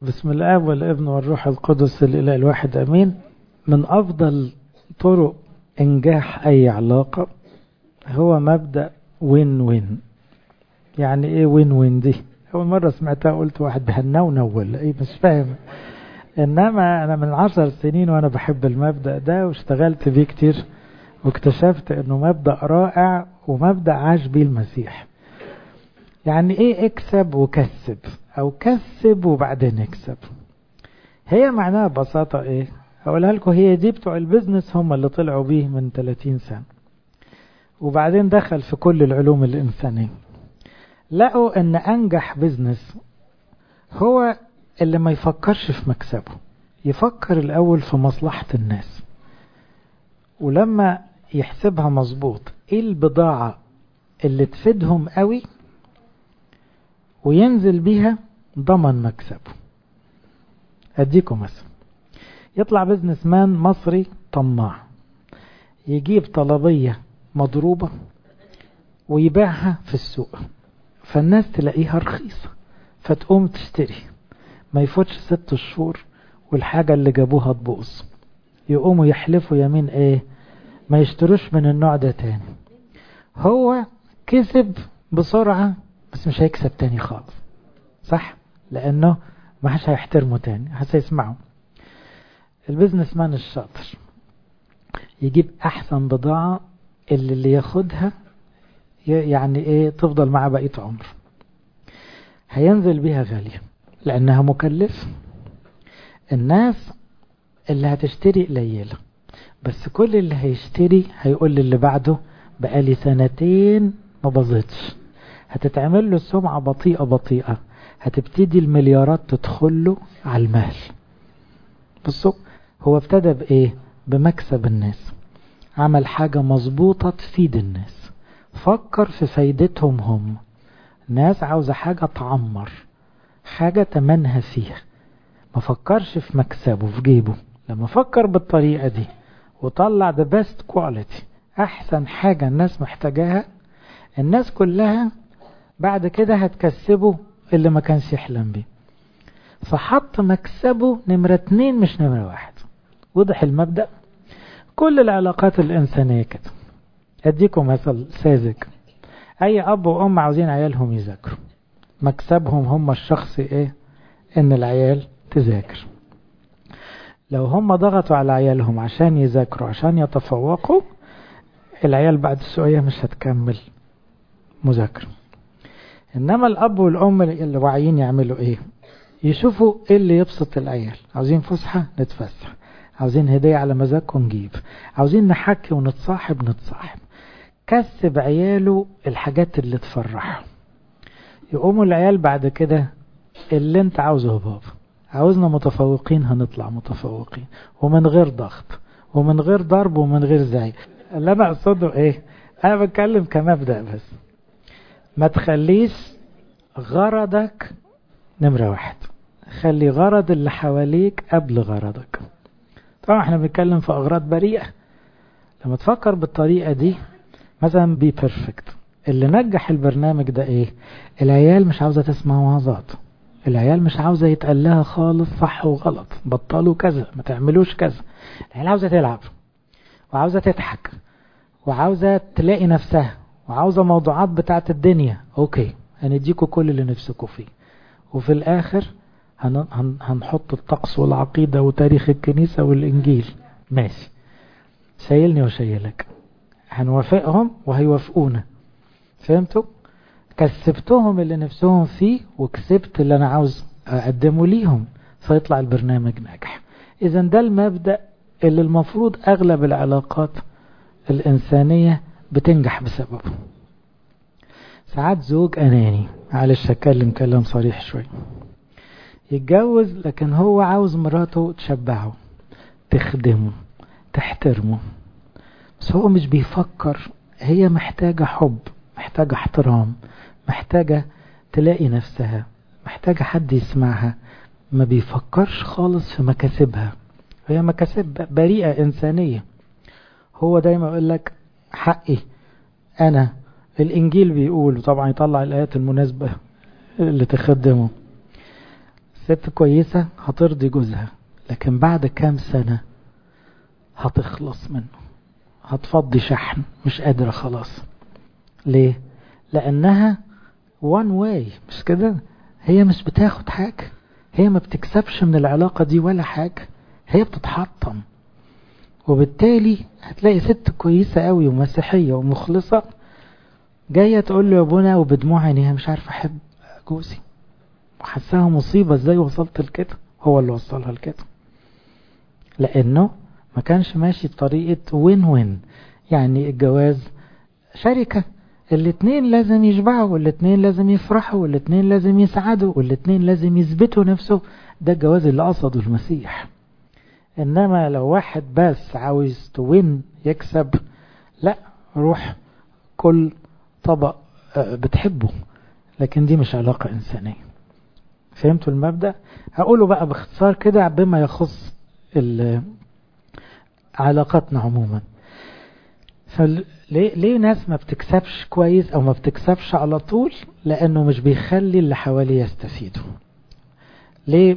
بسم الاب والابن والروح القدس الاله الواحد امين من افضل طرق انجاح اي علاقه هو مبدا وين وين يعني ايه وين وين دي اول مره سمعتها قلت واحد بهنونو ولا ايه مش فاهم انما انا من عشر سنين وانا بحب المبدا ده واشتغلت بيه كتير واكتشفت انه مبدا رائع ومبدا عاش بيه المسيح يعني ايه اكسب وكسب او كسب وبعدين اكسب هي معناها ببساطة ايه هقولها لكم هي دي بتوع البيزنس هم اللي طلعوا بيه من 30 سنة وبعدين دخل في كل العلوم الإنسانية لقوا ان انجح بيزنس هو اللي ما يفكرش في مكسبه يفكر الاول في مصلحة الناس ولما يحسبها مظبوط ايه البضاعة اللي تفيدهم قوي وينزل بيها ضمن مكسبه اديكم مثلا يطلع بزنس مان مصري طماع يجيب طلبية مضروبة ويبيعها في السوق فالناس تلاقيها رخيصة فتقوم تشتري ما يفوتش ست شهور والحاجة اللي جابوها تبوظ يقوموا يحلفوا يمين ايه ما يشتروش من النوع ده تاني هو كسب بسرعة بس مش هيكسب تاني خالص صح لانه ما حدش هيحترمه تاني حتى يسمعه البزنس مان الشاطر يجيب احسن بضاعة اللي اللي ياخدها يعني ايه تفضل معاه بقية عمره هينزل بيها غالية لانها مكلفة الناس اللي هتشتري قليلة بس كل اللي هيشتري هيقول للي بعده بقالي سنتين ما باظتش هتتعمل له سمعة بطيئة بطيئة هتبتدي المليارات تدخل له على المال بصوا هو ابتدى بإيه بمكسب الناس عمل حاجة مظبوطة تفيد الناس فكر في فايدتهم هم ناس عاوزة حاجة تعمر حاجة تمنها فيها ما فكرش في مكسبه في جيبه لما فكر بالطريقة دي وطلع the best quality أحسن حاجة الناس محتاجاها الناس كلها بعد كده هتكسبه اللي ما كانش يحلم بيه فحط مكسبه نمرة اتنين مش نمرة واحد وضح المبدأ كل العلاقات الإنسانية كده أديكم مثل ساذج أي أب وأم عاوزين عيالهم يذاكروا مكسبهم هم الشخصي إيه إن العيال تذاكر لو هم ضغطوا على عيالهم عشان يذاكروا عشان يتفوقوا العيال بعد شوية مش هتكمل مذاكرة إنما الأب والأم اللي واعيين يعملوا إيه يشوفوا إيه اللي يبسط العيال عاوزين فسحة نتفسح عاوزين هدية على مزاجكم نجيب عاوزين نحكي ونتصاحب نتصاحب كسب عياله الحاجات اللي تفرحه يقوموا العيال بعد كده اللي انت عاوزه بابا عاوزنا متفوقين هنطلع متفوقين ومن غير ضغط ومن غير ضرب ومن غير زعيق اللي انا اقصده ايه انا بتكلم كمبدأ بس ما تخليش غرضك نمرة واحد خلي غرض اللي حواليك قبل غرضك طبعا احنا بنتكلم في اغراض بريئة لما تفكر بالطريقة دي مثلا بي بيرفكت اللي نجح البرنامج ده ايه العيال مش عاوزة تسمع وعظات العيال مش عاوزة يتقال لها خالص صح وغلط بطلوا كذا ما تعملوش كذا العيال عاوزة تلعب وعاوزة تضحك وعاوزة تلاقي نفسها وعاوزة موضوعات بتاعت الدنيا اوكي هنديكوا كل اللي نفسكوا فيه وفي الاخر هن هن هنحط الطقس والعقيدة وتاريخ الكنيسة والانجيل ماشي شايلني وشايلك هنوافقهم وهيوافقونا فهمتوا كسبتهم اللي نفسهم فيه وكسبت اللي انا عاوز اقدمه ليهم فيطلع البرنامج ناجح اذا ده المبدأ اللي المفروض اغلب العلاقات الانسانية بتنجح بسببه ساعات زوج اناني معلش اتكلم كلام صريح شوي يتجوز لكن هو عاوز مراته تشبعه تخدمه تحترمه بس هو مش بيفكر هي محتاجة حب محتاجة احترام محتاجة تلاقي نفسها محتاجة حد يسمعها ما بيفكرش خالص في مكاسبها هي مكاسب بريئة إنسانية هو دايما يقول لك حقي أنا الإنجيل بيقول طبعا يطلع الآيات المناسبة اللي تخدمه ست كويسة هترضي جوزها لكن بعد كام سنة هتخلص منه هتفضي شحن مش قادرة خلاص ليه لأنها one way مش كده هي مش بتاخد حاجة هي ما بتكسبش من العلاقة دي ولا حاجة هي بتتحطم وبالتالي هتلاقي ست كويسة قوي ومسيحية ومخلصة جاية تقول له يا ابونا وبدموع عينيها مش عارفة احب جوزي وحسها مصيبة ازاي وصلت لكده هو اللي وصلها لكده لانه ما كانش ماشي بطريقة وين وين يعني الجواز شركة الاتنين لازم يشبعوا والاتنين لازم يفرحوا والاتنين لازم يسعدوا والاتنين لازم يثبتوا نفسه ده الجواز اللي قصده المسيح انما لو واحد بس عاوز توين يكسب لا روح كل طبق بتحبه لكن دي مش علاقة إنسانية فهمتوا المبدأ هقوله بقى باختصار كده بما يخص علاقاتنا عموما فليه ليه ناس ما بتكسبش كويس او ما بتكسبش على طول لانه مش بيخلي اللي حواليه يستفيدوا ليه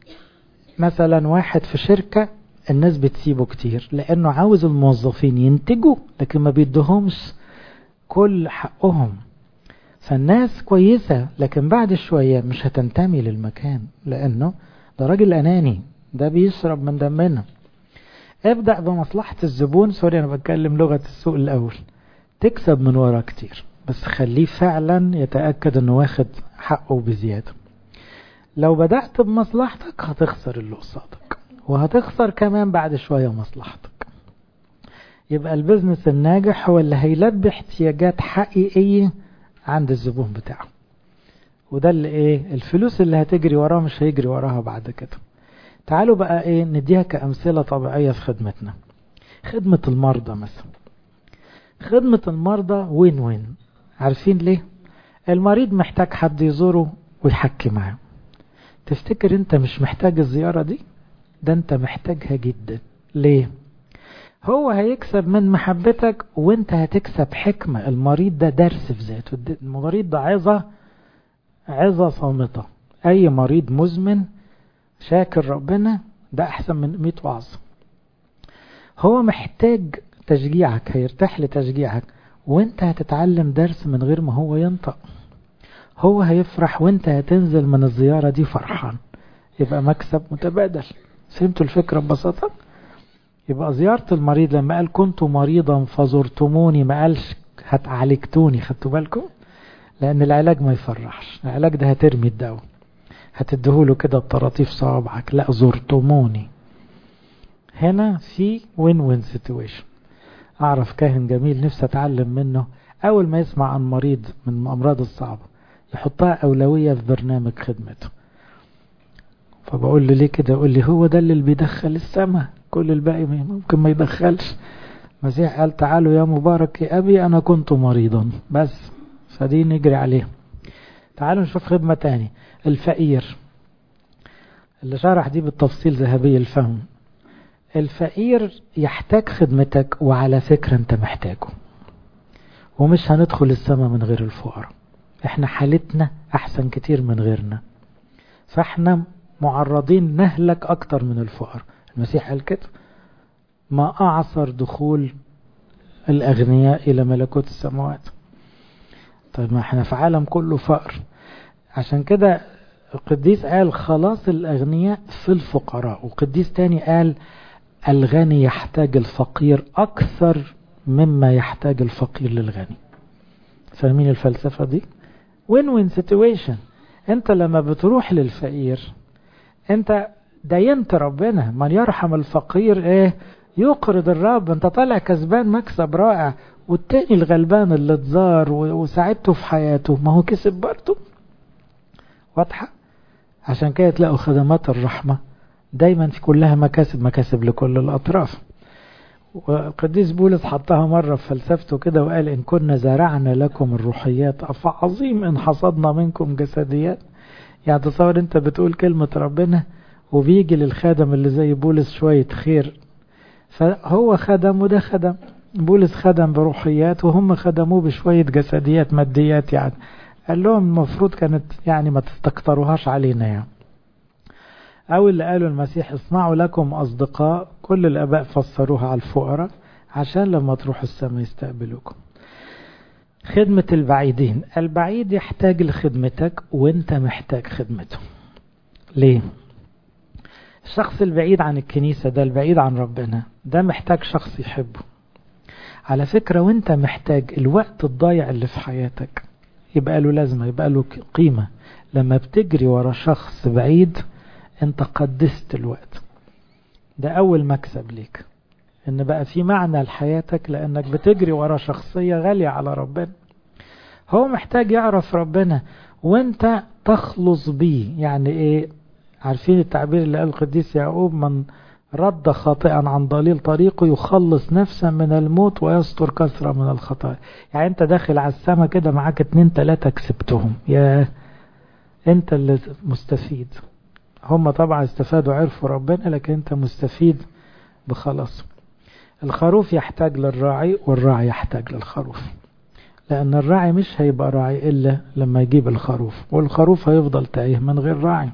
مثلا واحد في شركة الناس بتسيبه كتير لانه عاوز الموظفين ينتجوا لكن ما بيدهمش كل حقهم فالناس كويسة لكن بعد شوية مش هتنتمي للمكان لأنه ده راجل أناني ده بيشرب من دمنا ابدأ بمصلحة الزبون سوري أنا بتكلم لغة السوق الأول تكسب من وراه كتير بس خليه فعلا يتأكد أنه واخد حقه بزيادة لو بدأت بمصلحتك هتخسر اللي قصادك وهتخسر كمان بعد شوية مصلحتك يبقى البزنس الناجح هو اللي هيلبي احتياجات حقيقية عند الزبون بتاعه وده اللي ايه الفلوس اللي هتجري وراه مش هيجري وراها بعد كده تعالوا بقى ايه نديها كأمثلة طبيعية في خدمتنا خدمة المرضى مثلا خدمة المرضى وين وين عارفين ليه المريض محتاج حد يزوره ويحكي معاه تفتكر انت مش محتاج الزيارة دي ده انت محتاجها جدا ليه هو هيكسب من محبتك وانت هتكسب حكمة المريض ده درس في ذاته المريض ده عظة عظة صامتة اي مريض مزمن شاكر ربنا ده احسن من 100 وعظ هو محتاج تشجيعك هيرتاح لتشجيعك وانت هتتعلم درس من غير ما هو ينطق هو هيفرح وانت هتنزل من الزيارة دي فرحان يبقى مكسب متبادل فهمتوا الفكرة ببساطة يبقى زيارة المريض لما قال كنت مريضا فزرتموني ما قالش هتعالجتوني خدتوا بالكم لان العلاج ما يفرحش العلاج ده هترمي الدواء هتديهوله كده بطراطيف صوابعك لا زرتموني هنا في وين وين سيتويشن اعرف كاهن جميل نفسي اتعلم منه اول ما يسمع عن مريض من الامراض الصعبة يحطها اولوية في برنامج خدمته فبقول له ليه كده يقول لي هو ده اللي بيدخل السماء كل الباقي ممكن ما يدخلش المسيح قال تعالوا يا مبارك يا أبي أنا كنت مريضا بس فدي نجري عليه تعالوا نشوف خدمة تاني الفقير اللي شرح دي بالتفصيل ذهبي الفهم الفقير يحتاج خدمتك وعلى فكرة انت محتاجه ومش هندخل السماء من غير الفقراء احنا حالتنا احسن كتير من غيرنا فاحنا معرضين نهلك اكتر من الفقراء المسيح قال كده ما أعصر دخول الأغنياء إلى ملكوت السماوات طيب ما احنا في عالم كله فقر عشان كده القديس قال خلاص الأغنياء في الفقراء وقديس تاني قال الغني يحتاج الفقير أكثر مما يحتاج الفقير للغني فاهمين الفلسفة دي وين وين سيتويشن انت لما بتروح للفقير انت دينت ربنا من يرحم الفقير ايه يقرض الرب انت طالع كسبان مكسب رائع والتاني الغلبان اللي اتزار وساعدته في حياته ما هو كسب برضه واضحة عشان كده تلاقوا خدمات الرحمة دايما في كلها مكاسب مكاسب لكل الأطراف والقديس بولس حطها مرة في فلسفته كده وقال إن كنا زرعنا لكم الروحيات فعظيم إن حصدنا منكم جسديات يعني تصور أنت بتقول كلمة ربنا وبيجي للخادم اللي زي بولس شوية خير فهو خدم وده خدم بولس خدم بروحيات وهم خدموه بشوية جسديات ماديات يعني قال لهم المفروض كانت يعني ما تستكتروهاش علينا يعني أو اللي قالوا المسيح اصنعوا لكم أصدقاء كل الآباء فسروها على الفقراء عشان لما تروحوا السماء يستقبلوكم خدمة البعيدين البعيد يحتاج لخدمتك وانت محتاج خدمته ليه الشخص البعيد عن الكنيسة ده البعيد عن ربنا ده محتاج شخص يحبه على فكرة وانت محتاج الوقت الضايع اللي في حياتك يبقى له لازمة يبقى له قيمة لما بتجري ورا شخص بعيد انت قدست الوقت ده اول مكسب ليك ان بقى في معنى لحياتك لانك بتجري ورا شخصية غالية على ربنا هو محتاج يعرف ربنا وانت تخلص بيه يعني ايه عارفين التعبير اللي قال القديس يعقوب من رد خاطئا عن ضليل طريقه يخلص نفسا من الموت ويستر كثرة من الخطايا يعني انت داخل على السما كده معاك اتنين تلاتة كسبتهم يا انت اللي مستفيد هم طبعا استفادوا عرفوا ربنا لكن انت مستفيد بخلاص الخروف يحتاج للراعي والراعي يحتاج للخروف لأن الراعي مش هيبقى راعي إلا لما يجيب الخروف والخروف هيفضل تايه من غير راعي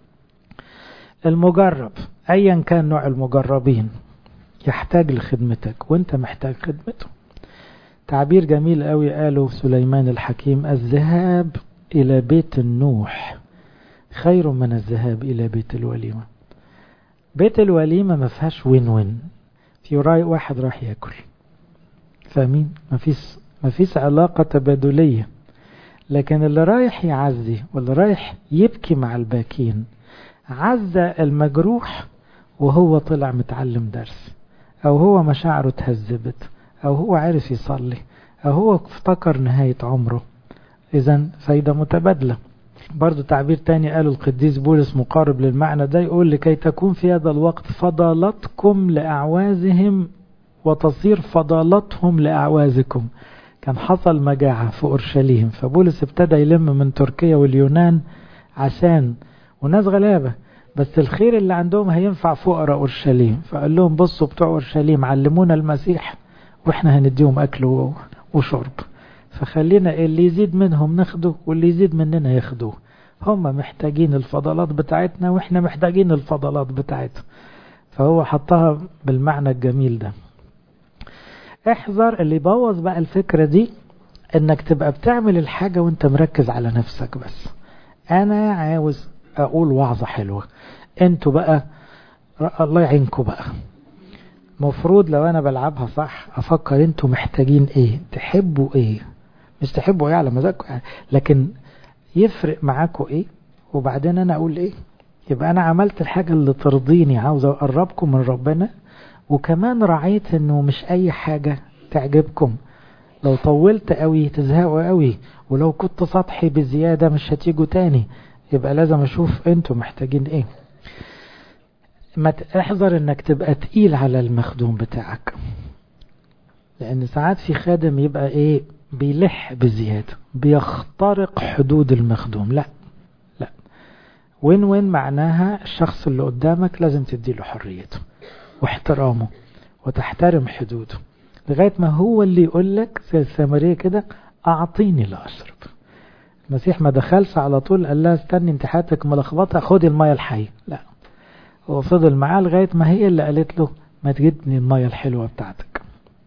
المجرب أيا كان نوع المجربين يحتاج لخدمتك وانت محتاج خدمته تعبير جميل قوي قاله سليمان الحكيم الذهاب إلى بيت النوح خير من الذهاب إلى بيت الوليمة بيت الوليمة ما فيهاش وين وين في راي واحد راح ياكل فاهمين ما فيش ما فيش علاقة تبادلية لكن اللي رايح يعزي واللي رايح يبكي مع الباكين عزى المجروح وهو طلع متعلم درس او هو مشاعره تهذبت او هو عرف يصلي او هو افتكر نهاية عمره اذا فايدة متبادلة برضو تعبير تاني قاله القديس بولس مقارب للمعنى ده يقول لكي تكون في هذا الوقت فضالتكم لأعوازهم وتصير فضالتهم لأعوازكم كان حصل مجاعة في أورشليم فبولس ابتدى يلم من تركيا واليونان عشان وناس غلابة بس الخير اللي عندهم هينفع فقراء أورشليم فقال لهم بصوا بتوع أورشليم علمونا المسيح وإحنا هنديهم أكل وشرب فخلينا اللي يزيد منهم ناخده واللي يزيد مننا ياخدوه هم محتاجين الفضلات بتاعتنا واحنا محتاجين الفضلات بتاعتهم فهو حطها بالمعنى الجميل ده احذر اللي يبوظ بقى الفكرة دي انك تبقى بتعمل الحاجة وانت مركز على نفسك بس انا عاوز اقول وعظة حلوة انتوا بقى الله يعينكم بقى مفروض لو انا بلعبها صح افكر انتوا محتاجين ايه تحبوا ايه مش تحبوا ايه على مزاجكم يعني لكن يفرق معاكم ايه وبعدين انا اقول ايه يبقى انا عملت الحاجة اللي ترضيني عاوز اقربكم من ربنا وكمان رعيت انه مش اي حاجة تعجبكم لو طولت قوي تزهقوا قوي ولو كنت سطحي بزيادة مش هتيجوا تاني يبقى لازم اشوف انتوا محتاجين ايه ما احذر انك تبقى تقيل على المخدوم بتاعك لان ساعات في خادم يبقى ايه بيلح بزيادة بيخترق حدود المخدوم لا لا وين وين معناها الشخص اللي قدامك لازم تديله حريته واحترامه وتحترم حدوده لغاية ما هو اللي يقول لك زي السامرية كده أعطيني لأشرب المسيح ما دخلش على طول قال لها استني انت حياتك ملخبطة خدي المية الحية لا هو فضل معاه لغاية ما هي اللي قالت له ما تجدني المية الحلوة بتاعتك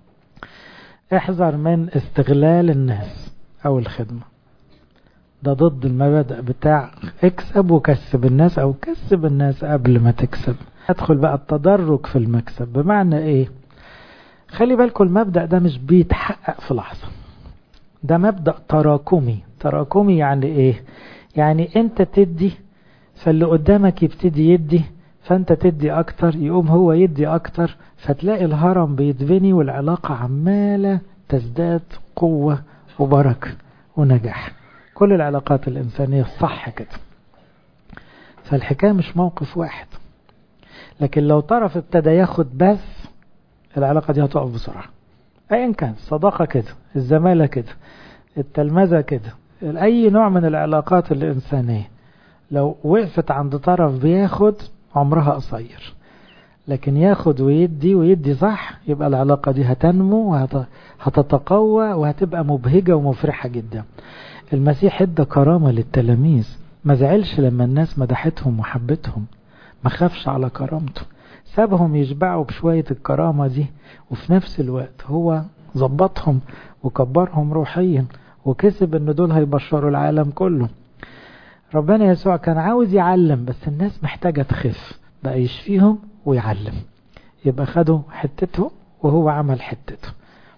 احذر من استغلال الناس او الخدمة ده ضد المبادئ بتاع اكسب وكسب الناس او كسب الناس قبل ما تكسب ادخل بقى التدرج في المكسب بمعنى ايه خلي بالكم المبدأ ده مش بيتحقق في لحظة ده مبدأ تراكمي تراكمي يعني ايه يعني انت تدي فاللي قدامك يبتدي يدي فانت تدي اكتر يقوم هو يدي اكتر فتلاقي الهرم بيتبني والعلاقة عمالة تزداد قوة وبركة ونجاح كل العلاقات الإنسانية صح كده فالحكاية مش موقف واحد لكن لو طرف ابتدى ياخد بس العلاقة دي هتقف بسرعة ايا كان الصداقة كده الزمالة كده التلمذة كده اي نوع من العلاقات الانسانية لو وقفت عند طرف بياخد عمرها قصير لكن ياخد ويدي ويدي صح يبقى العلاقة دي هتنمو وهتتقوى وهتبقى مبهجة ومفرحة جدا المسيح ادى كرامة للتلاميذ ما زعلش لما الناس مدحتهم وحبتهم ما خافش على كرامته سابهم يشبعوا بشوية الكرامة دي وفي نفس الوقت هو ظبطهم وكبرهم روحيا وكسب ان دول هيبشروا العالم كله ربنا يسوع كان عاوز يعلم بس الناس محتاجة تخف بقى يشفيهم ويعلم يبقى خدوا حتته وهو عمل حتته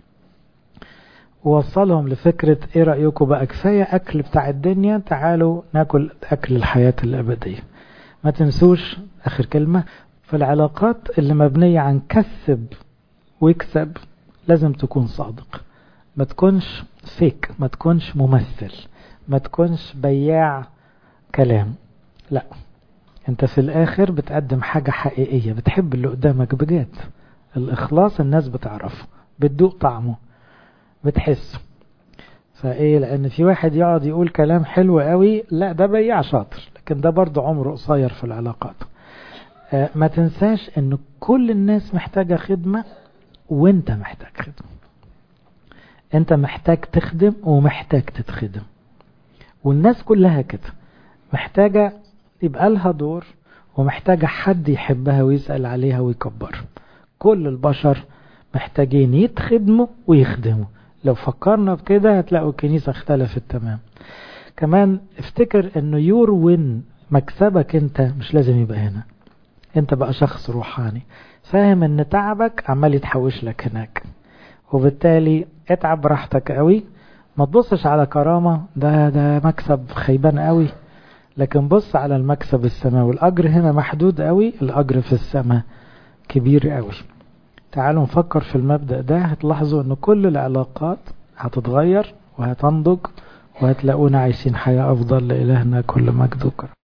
ووصلهم لفكرة ايه رأيكم بقى كفاية اكل بتاع الدنيا تعالوا ناكل اكل الحياة الابدية ما تنسوش اخر كلمة في العلاقات اللي مبنية عن كسب ويكسب لازم تكون صادق ما تكونش فيك ما تكونش ممثل ما تكونش بياع كلام لا انت في الاخر بتقدم حاجة حقيقية بتحب اللي قدامك بجد الاخلاص الناس بتعرفه بتدوق طعمه بتحسه فايه لان في واحد يقعد يقول كلام حلو قوي لا ده بياع شاطر لكن ده برضه عمره قصير في العلاقات آه ما تنساش ان كل الناس محتاجة خدمة وانت محتاج خدمة انت محتاج تخدم ومحتاج تتخدم والناس كلها كده محتاجة يبقى لها دور ومحتاجة حد يحبها ويسأل عليها ويكبرها كل البشر محتاجين يتخدموا ويخدموا لو فكرنا بكده هتلاقوا الكنيسة اختلفت تمام كمان افتكر انه يور وين مكسبك انت مش لازم يبقى هنا انت بقى شخص روحاني فاهم ان تعبك عمال يتحوش لك هناك وبالتالي اتعب براحتك قوي ما تبصش على كرامة ده ده مكسب خيبان قوي لكن بص على المكسب السماوي الأجر هنا محدود قوي الأجر في السماء كبير قوي تعالوا نفكر في المبدأ ده هتلاحظوا ان كل العلاقات هتتغير وهتنضج وهتلاقونا عايشين حياة أفضل لإلهنا كل مجد وكرم